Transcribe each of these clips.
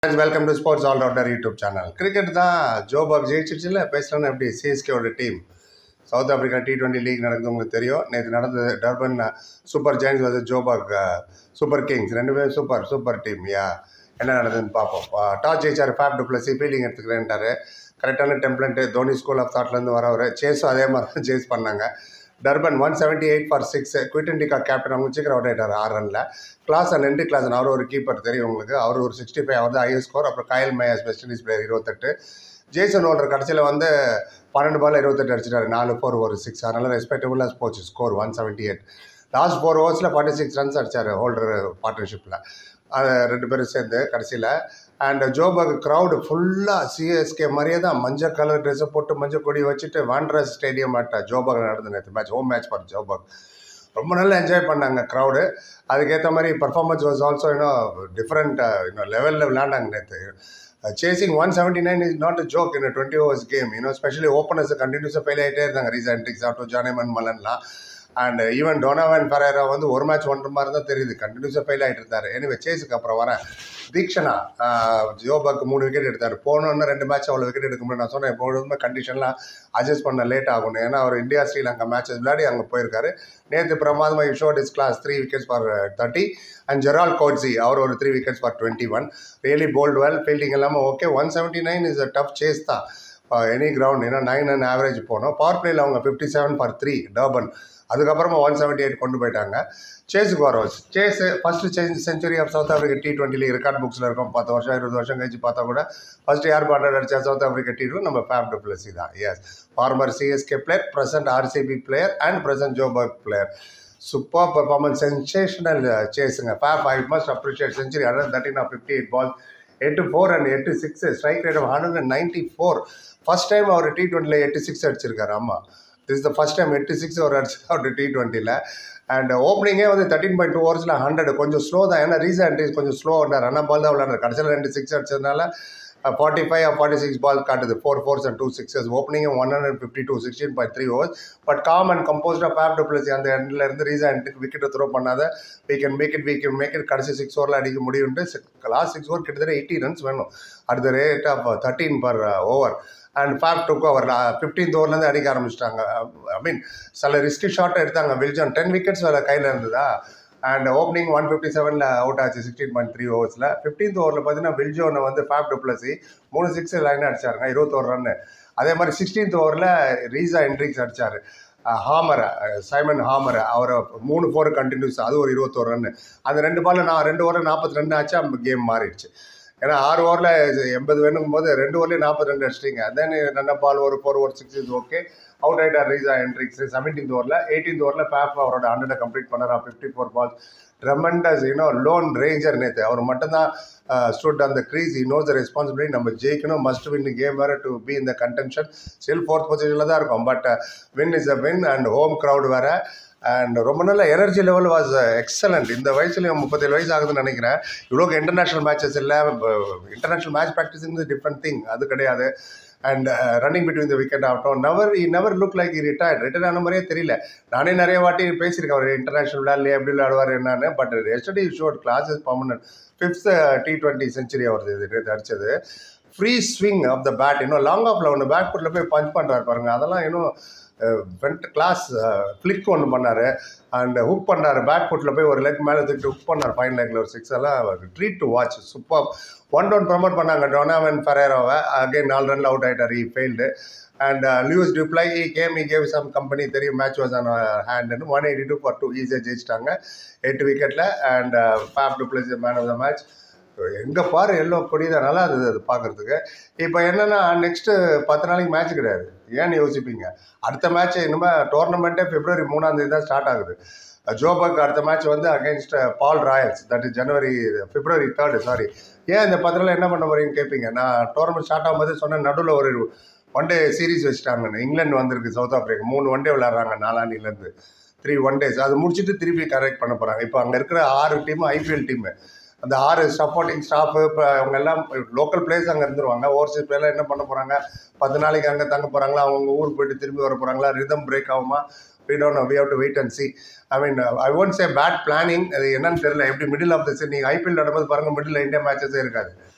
welcome to sports allrounder YouTube channel cricket தான் Joburg ஜெயிச்சிச்சுல பேசுகிறேன்னு எப்படி சிஎஸ்கேவோட team South Africa T twenty league நடக்குது உங்களுக்கு தெரியும் நேற்று நடந்தது டர்பன் சூப்பர் ஜெயின்ஸ் வந்து ஜோபாக் சூப்பர் கிங்ஸ் ரெண்டு பேரும் சூப்பர் சூப்பர் டீம் யா என்ன நடந்ததுன்னு பார்ப்போம் டாஸ் ஜெயிச்சார் ஃபேப் டுப்ளசி ஃபீல்டிங் எடுத்துக்கிறேன்ட்டாரு கரெக்டான டெம்ப்ளண்ட்டு தோனி ஸ்கூல் ஆஃப் தாட்லேருந்து வரவர் சேஸும் அதே மாதிரி தான் சேஸ் பண்ணாங்க Durban one seventy eight for six குவிட்டன்டிகா கேப்டன் அவங்க சீக்கிரம் அவுட் ஆகிட்டார் ஆறு ரனில் கிளாஸ் அண்ட் ரெண்டு கிளாஸ் அவர் ஒரு கீப்பர் தெரியும் உங்களுக்கு அவர் ஒரு சிக்ஸ்டி ஃபைவ் அவர் தான் ஹையஸ்ட் ஸ்கோர் அப்புறம் Kyle Mayers West Indies player இருபத்தெட்டு ஜேசன் ஓல்டர் கடைசியில் வந்து பன்னெண்டு பால் இருபத்தெட்டு அடிச்சிட்டாரு நாலு ஃபோர் ஒரு சிக்ஸ் அதனால் ரெஸ்பெக்டபுளாக போச்சு score one seventy eight last four ஓவர்ஸில் ஃபார்ட்டி சிக்ஸ் ரன்ஸ் அடிச்சார் ஹோல்டர் பார்ட்னர்ஷிப்பில் அது ரெண்டு பேரும் சேர்ந்து கடைசியில் அண்ட் ஜோபக் க்ரௌடு ஃபுல்லாக சிஎஸ்கே மாதிரியே தான் மஞ்சள் கலர் ட்ரெஸ்ஸை போட்டு மஞ்சள் கொடி வச்சுட்டு வாண்ட்ரஸ் ஸ்டேடியம் ஆட்ட ஜோபக் நடந்து நேற்று match home match for Joburg ரொம்ப நல்லா என்ஜாய் பண்ணாங்க க்ரௌடு அதுக்கேற்ற மாதிரி பர்ஃபார்மன்ஸ் வாஸ் ஆல்சோ இன்னும் டிஃப்ரெண்ட் இன்னும் லெவலில் விளாண்டாங்க நேற்று chasing one seventy nine is not a joke in twenty overs game இன்னும் ஸ்பெஷலி ஓப்பனர்ஸ் கண்டினியூஸாக ஃபெயில் ஆகிட்டே இருந்தாங்க ரீசன்டிக்ஸ் ஆட்டோ ஜானேமன் மலன்லாம் அண்ட் ஈவன் டொனாவன் ஃபரேரா வந்து ஒரு மேட்ச் ஒன்றரை மாதிரி தான் தெரியுது கண்டினியூஸாக ஃபெயில் ஆகிட்டு இருந்தார் எனிவே சேஸுக்கு அப்புறம் வரேன் தீக்ஷனா ஜோபாக்கு மூணு விக்கெட் எடுத்தார் போனோன்னு ரெண்டு மேட்ச் அவ்வளோ விக்கெட் எடுக்க முடியும் நான் சொன்னேன் எப்பொழுதுமே கண்டிஷன்லாம் அட்ஜஸ்ட் பண்ண லேட் ஆகணும் ஏன்னா அவர் இந்தியா ஸ்ரீலங்கா மேட்சஸ் விளையாடி அங்கே போயிருக்காரு நேற்று பிரமாதமாக ஷோட் இஸ் கிளாஸ் three wickets for thirty and Gerald Coetzee அவர் ஒரு three wickets for twenty one really bowled well fielding எல்லாமே okay one seventy nine is a tough chase தான் எனி கிரவுண்ட் ஏன்னா நைன் அண்ட் ஆவரேஜ் போனோம் பவர் பிளேயில் அவங்க fifty seven for three Durban அதுக்கப்புறமா one seventy eight கொண்டு போயிட்டாங்க சேஸுக்கு வரோம் chase first change century of South Africa T டுவெண்ட்டில ரெக்கார்ட் புக்ஸில் இருக்கும் பத்து வருஷம் இருபது வருஷம் கழிச்சு பார்த்தா கூட ஃபஸ்ட்டு யார் ஹண்ட்ரட் அடிச்சா சவுத் ஆஃப்ரிக்கா டி டூ நம்ம ஃபேப் டுப்ளசி தான் as former CSK player present RCB player and present Joburg player super performance sensational சேஸுங்க Faf I must appreciate century hundred thirteen off fifty eight ball எட்டு four and எட்டு six strike rate of hundred and ninety four first time அவர் T டுவெண்ட்டியில் எட்டு six அடிச்சிருக்காரு ஆமாம் this the first time எட்டு six ஒரு அடிச்சு அவர் டி டுவெண்ட்டியில் அண்ட் ஓப்பனிங்கே வந்து தேர்ட்டின் பாயிண்ட் டூ ஓவர்ஸில் ஹண்ட்ரட் கொஞ்சம் ஸ்லோ தான் ஏன்னா ரீசெண்ட் கொஞ்சம் ஸ்லோ ரன் பால் தான் விளாட்றாரு கடைசியில் ரெண்டு சிக்ஸ் அடிச்சதுனால forty five forty six ball காட்டுது four fours and two sixes opening one hundred fifty two sixteen point three overs but calm and கம்போஸ்டாக ஃபேப் டுப்ளசி அந்த எண்டில் இருந்து ரீசெண்ட்டுக்கு விக்கெட்டை த்ரோ பண்ணாத we can make it we can make it கடைசி six ஓவரில் அடிக்க முடியும்ட்டு லாஸ்ட் சிக்ஸ் ஓவர் கிட்டத்தட்ட எயிட்டி ரன்ஸ் வேணும் at the rate of thirteen per over and Faf டுக்கு அவர் ஃபிஃப்டீன்த் ஓவர்லேருந்து அடிக்க ஆரம்பிச்சிட்டாங்க ஐ மீன் சில ரிஸ்கி ஷாட்டை எடுத்தாங்க வில்ஜான் டென் விக்கெட்ஸ் வேறு கையில் இருந்ததா அண்ட் ஓப்பனிங் ஒன் ஃபிஃப்டி செவனில் அவுட் ஆச்சு சிக்ஸ்டீன் பாயிண்ட் த்ரீ ஓவர்ஸில் ஃபிஃப்டீன்த் ஓவரில் பார்த்தீங்கன்னா வில்ஜோனை வந்து ஃபேப் டுப்ளசி மூணு சிக்ஸ் லைன் அடிச்சாருங்க இருபத்தோரு ரன்னு அதே மாதிரி சிக்ஸ்டீன்த் ஓவரில் ரீசா என்ட்ரிக்ஸ் அடித்தார் ஹாமரை சைமன் ஹாமரை அவரை மூணு ஃபோர் கண்டினியூஸ் அது ஒரு இருபத்தோரு ரன்னு அந்த ரெண்டு பாலில் நான் ரெண்டு ஓவரில் நாற்பத்தி ரெண்டு ஆச்சு அந்த கேம் மாறிடுச்சு ஏன்னா ஆறு ஓவரில் எண்பது வேணுங்கும் போது ரெண்டு ஓவர்லேயும் நாற்பத்தி ரெண்டு அடிச்சிட்டிங்க தென் ரெண்டு பால் ஒரு four over six is okay out ஆகிட்டார் ரீசா என்ட்ரிக்ஸ் செவன்டீன்த் ஓவரில் எயிட்டீன்த் ஓவரில் பேப் அவரோட ஹண்ட்ரட் கம்ப்ளீட் பண்ணாரா fifty four balls tremendous you know lone ranger நேற்று அவர் மட்டும்தான் ஸ்டூட் அந்த crease he knows the responsibility நம்ம ஜெயிக்கணும் மஸ்ட் வின் கேம் வேறு டு பி இந்த கண்டென்ஷன் ஸ்டில் ஃபோர்த் பொசிஷனில் தான் இருக்கும் but win is a win and home crowd வேறு அண்ட் ரொம்ப நல்ல எனர்ஜி லெவல் வாஸ் எக்ஸலண்ட் இந்த வயசுலேயும் முப்பத்தேழு வயசு ஆகுதுன்னு நினைக்கிறேன் இவ்வளோக்கு இன்டர்நேஷ்னல் மேட்சஸ் இல்லை international match practising different thing அது கிடையாது and running between the wicket ஆகட்டும் never he never look like he retired retire ஆன மாதிரியே தெரியல நானே நிறைய வாட்டி பேசியிருக்கேன் அவர் இன்டர்நேஷனல் விளையாடலையே எப்படி விளையாடுவார் என்னன்னு but as they said class is permanent fifth T twenty century அவர் இது அடிச்சது free swing of the bat இன்னும் லாங் ஆஃபில் ஒன்று பேக் ஃபுட்டில் போய் பஞ்ச் பண்ணுறாரு பாருங்க அதெல்லாம் இன்னும் வெண்ட் கிளாஸ் ஃப்ளிக் ஒன்று பண்ணார் அண்ட் ஹுக் பண்ணார் பேக் ஃபுட்டில் போய் ஒரு லெக் மேலே தூக்கிட்டு ஹுக் பண்ணார் ஃபைன் லெக்கில் ஒரு சிக்ஸ் எல்லாம் treat to watch super one down promote பண்ணாங்க டொனாவன் ஃபெரேரோவை அகைன் நாலு ரனில் அவுட் ஆகிட்டார் he failed and Leus du Plooy he came he gave some company தெரியும் மேட்ச் வாஸ் ஆன் ஹேண்டுன்னு one eighty two for two ஈஸியாக ஜெயிச்சிட்டாங்க எட்டு விக்கெட்டில் and Faf du Plessis man of the match எங்கே பாரு எல்லோ கொடி தான் நல்லா இருந்தது அது பார்க்குறதுக்கு இப்போ என்னென்னா நெக்ஸ்ட்டு பத்து நாளைக்கு மேட்ச் கிடையாது ஏன்னு யோசிப்பீங்க அடுத்த மேட்ச் இனிமேல் டோர்னமெண்ட்டே பிப்ரவரி மூணாந்தேதி தான் ஸ்டார்ட் ஆகுது ஜோபக் அடுத்த மேட்ச் வந்து against Paarl Royals that is January February third sorry ஏன் இந்த பத்து நாள் என்ன பண்ண போறீங்கன்னு கேட்பீங்க நான் டோர்னமெண்ட் ஸ்டார்ட் ஆகும்போது சொன்னேன் நடுவில் ஒரு ஒன் டே சீரீஸ் வச்சுட்டாங்கன்னு இங்கிலாந்து வந்திருக்கு சவுத் ஆஃப்ரிக்கா மூணு ஒன் டே விளாட்றாங்க நாலாண்டிலேருந்து த்ரீ ஒன் டேஸ் அது முடிச்சுட்டு திருப்பி கரெக்ட் பண்ண போகிறாங்க இப்போ அங்கே இருக்கிற ஆறு டீம் ஐபிஎல் டீமு அந்த ஆறு சப்போர்ட்டிங் ஸ்டாஃபு இப்போ அவங்க எல்லாம் லோக்கல் பிளேஸ் அங்கே இருந்துருவாங்க ஓவர்சீஸ் பிளேயர்லாம் என்ன பண்ண போகிறாங்க பத்து நாளைக்கு அங்கே தங்க போகிறாங்களா அவங்க ஊருக்கு போயிட்டு திரும்பி வர போகிறாங்களா ரிதம் பிரேக் ஆகுமா we don't know we have to wait and see I mean I won't say bad planning அது என்னன்னு தெரியல எப்படி மிடில் ஆஃப் த சீ நீங்கள் ஐபிஎல் நடக்கும்போது பாருங்கள் மிடில் இந்தியா மேட்சஸே இருக்காது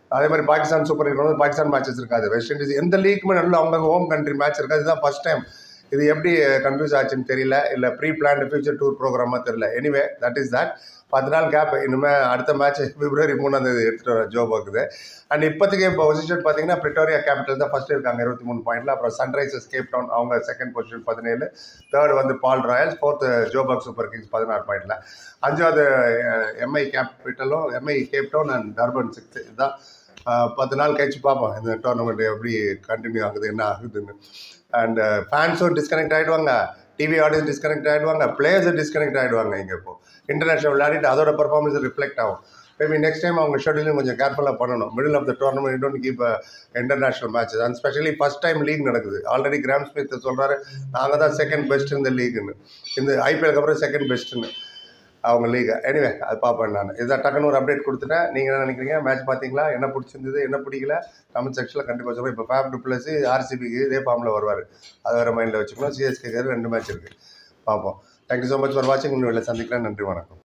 அதே மாதிரி பாகிஸ்தான் சூப்பர் லீக் வந்து பாகிஸ்தான் மேட்சஸ் இருக்காது வெஸ்ட் இண்டீஸ் எந்த லீக்குமே நல்ல அவங்க ஹோம் கண்ட்ரி மேட்ச் இருக்காது இதுதான் ஃபஸ்ட் டைம் இது எப்படி கன்ஃபியூஸ் ஆச்சுன்னு தெரியல இல்லை ப்ரீ பிளான்டு ஃபியூச்சர் டூர் ப்ரோக்ராமாக தெரியல எனிவே தட் இஸ் தட் பத்து நாள் கேப் இனிமேல் அடுத்த மேட்ச் பிப்ரவரி மூணாம் தேதி எடுத்துகிட்டு வர ஜோ இருக்குது அண்ட் இப்போதைக்கு இப்போ பொசிஷன் பார்த்தீங்கன்னா பிரிட்டோரியா கேபிட்டல் தான் ஃபஸ்ட்டு இருக்காங்க இருபத்தி மூணு பாயிண்ட்ல அப்புறம் சன்ரைசர்ஸ் கேப் டவுன் அவங்க செகண்ட் பொசிஷன் பதினேழு தேர்ட் வந்து Paarl Royals fourth Joburg super Kings பதினாறு பாயிண்ட்ல அஞ்சாவது எம்ஐ கேபிட்டலும் MI Cape Town and Durban sixth இதுதான் அஹ், பத்து நாள் கழிச்சு பார்ப்போம் இந்த டோர்னமெண்ட் எப்படி கண்டினியூ ஆகுது என்ன ஆகுதுன்னு அண்ட் ஃபேன்ஸும் டிஸ்கனெக்ட் ஆகிடுவாங்க டிவி ஆடியன்ஸ் டிஸ்கனெக்ட் ஆகிடுவாங்க பிளேயர்ஸும் டிஸ்கனெக்ட் ஆகிடுவாங்க இங்கே இப்போ இன்டர்நேஷனல் விளையாடிட்டு அதோட பர்ஃபார்மன்ஸ் ரிஃப்ளெக்ட் ஆகும் மேபி நெக்ஸ்ட் டைம் அவங்க ஷெடியூலும் கொஞ்சம் கேர்ஃபுல்லாக பண்ணணும் middle of the tournament don't keep international matches and specially first time league நடக்குது ஆல்ரெடி கிராம் ஸ்மித் சொல்கிறாரு நாங்கள் தான் செகண்ட் பெஸ்ட் இந்த லீக்குன்னு இந்த ஐபிஎலுக்கு அப்புறம் செகண்ட் பெஸ்ட்டுன்னு அவங்க லீக் எனிவே அது பார்ப்பேன் நான் இதை டக்குன்னு ஒரு அப்டேட் கொடுத்துட்டேன் நீங்கள் என்ன நினைக்கிறீங்க மேட்ச் பார்த்தீங்களா என்ன பிடிச்சிருந்தது என்ன பிடிக்கல கமெண்ட் செக்ஷனில் கண்டிப்பாக சொல்லுங்கள் இப்போ ஃபேப் டூ ப்ளஸ் ஆர்சிபிக்கு இதே ஃபார்மில் வருவார் அதை வேறு மைண்டில் வச்சுக்கணும் சிஎஸ்கே ரெண்டு மேட்ச் இருக்குது பார்ப்போம் தேங்க்யூ ஸோ மச் ஃபார் வாட்சிங் இன்னும் சந்திக்கிறேன் நன்றி வணக்கம்